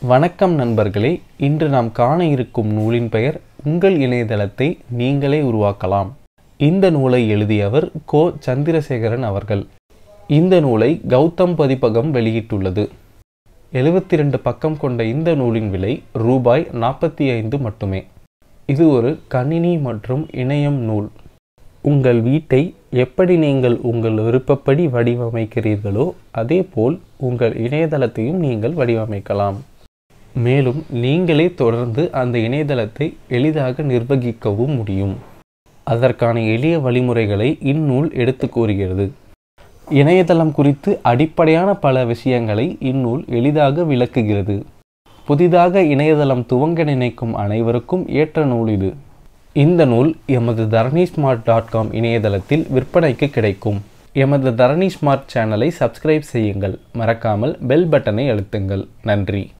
வணக்கம் நண்பர்களே இன்று நாம் காண இருக்கும் நூலின் பெயர் உங்கள் இணையதளத்தை நீங்களே உருவாக்கலாம் இந்த நூலை எழுதியவர் கோ சந்திரசேகரன் அவர்கள் இந்த நூலை கௌதம் பதிப்பகம் வெளியிட்டுள்ளது எழுபத்தி ரெண்டு பக்கம் கொண்ட இந்த நூலின் விலை ரூபாய் நாற்பத்தி ஐந்து மட்டுமே இது ஒரு கணினி மற்றும் இணையம் நூல் உங்கள் வீட்டை எப்படி நீங்கள் உங்கள் விருப்பப்படி வடிவமைக்கிறீர்களோ அதேபோல் உங்கள் இணையதளத்தையும் நீங்கள் வடிவமைக்கலாம் மேலும் நீங்களே தொடர்ந்து அந்த இணையதளத்தை எளிதாக நிர்வகிக்கவும் முடியும் அதற்கான எளிய வழிமுறைகளை இந்நூல் எடுத்து கூறுகிறது இணையதளம் குறித்து அடிப்படையான பல விஷயங்களை இந்நூல் எளிதாக விளக்குகிறது புதிதாக இணையதளம் துவங்க நினைக்கும் அனைவருக்கும் ஏற்ற நூல் இது இந்த நூல் எமது தரணி ஸ்மார்ட் டாட் காம் இணையதளத்தில் விற்பனைக்கு கிடைக்கும் எமது தரணி ஸ்மார்ட் சேனலை சப்ஸ்கிரைப் செய்யுங்கள் மறக்காமல் பெல் பட்டனை அழுத்துங்கள் நன்றி